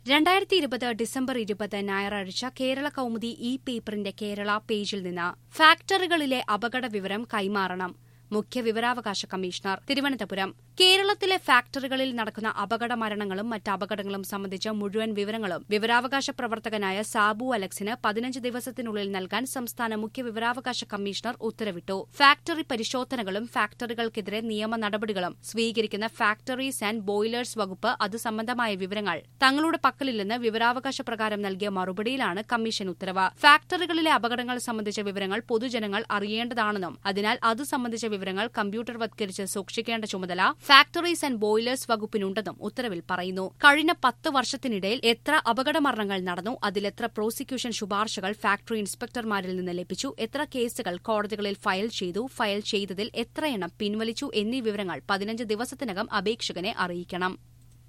രണ്ടായിരത്തി ഇരുപത് ഡിസംബർ ഇരുപത് ഞായറാഴ്ച കേരള കൗമുദി ഇ പേപ്പറിന്റെ കേരള പേജിൽ നിന്ന് ഫാക്ടറികളിലെ അപകട വിവരം കൈമാറണം മുഖ്യ വിവരാവകാശ കമ്മീഷണർ തിരുവനന്തപുരം കേരളത്തിലെ ഫാക്ടറികളിൽ നടക്കുന്ന അപകട മരണങ്ങളും മറ്റ് അപകടങ്ങളും സംബന്ധിച്ച മുഴുവൻ വിവരങ്ങളും വിവരാവകാശ പ്രവർത്തകനായ സാബു അലക്സിന് പതിനഞ്ച് ദിവസത്തിനുള്ളിൽ നൽകാൻ സംസ്ഥാന മുഖ്യ വിവരാവകാശ കമ്മീഷണർ ഉത്തരവിട്ടു ഫാക്ടറി പരിശോധനകളും ഫാക്ടറികൾക്കെതിരെ നിയമ നടപടികളും സ്വീകരിക്കുന്ന ഫാക്ടറീസ് ആൻഡ് ബോയിലേഴ്സ് വകുപ്പ് അത് സംബന്ധമായ വിവരങ്ങൾ തങ്ങളുടെ പക്കലില്ലെന്ന് വിവരാവകാശ പ്രകാരം നൽകിയ മറുപടിയിലാണ് കമ്മീഷൻ ഉത്തരവ് ഫാക്ടറികളിലെ അപകടങ്ങൾ സംബന്ധിച്ച വിവരങ്ങൾ പൊതുജനങ്ങൾ അറിയേണ്ടതാണെന്നും അതിനാൽ അത് സംബന്ധിച്ച വിവരങ്ങൾ കമ്പ്യൂട്ടർവത്കരിച്ച് സൂക്ഷിക്കേണ്ട ചുമതല ഫാക്ടറീസ് ആൻഡ് ബോയിലേഴ്സ് വകുപ്പിനുണ്ടെന്നും ഉത്തരവിൽ പറയുന്നു കഴിഞ്ഞ പത്ത് വർഷത്തിനിടയിൽ എത്ര അപകടമരണങ്ങൾ നടന്നു അതിലെത്ര പ്രോസിക്യൂഷൻ ശുപാർശകൾ ഫാക്ടറി ഇൻസ്പെക്ടർമാരിൽ നിന്ന് ലഭിച്ചു എത്ര കേസുകൾ കോടതികളിൽ ഫയൽ ചെയ്തു ഫയൽ ചെയ്തതിൽ എത്രയെണ്ണം പിൻവലിച്ചു എന്നീ വിവരങ്ങൾ പതിനഞ്ച് ദിവസത്തിനകം അപേക്ഷകനെ അറിയിക്കണം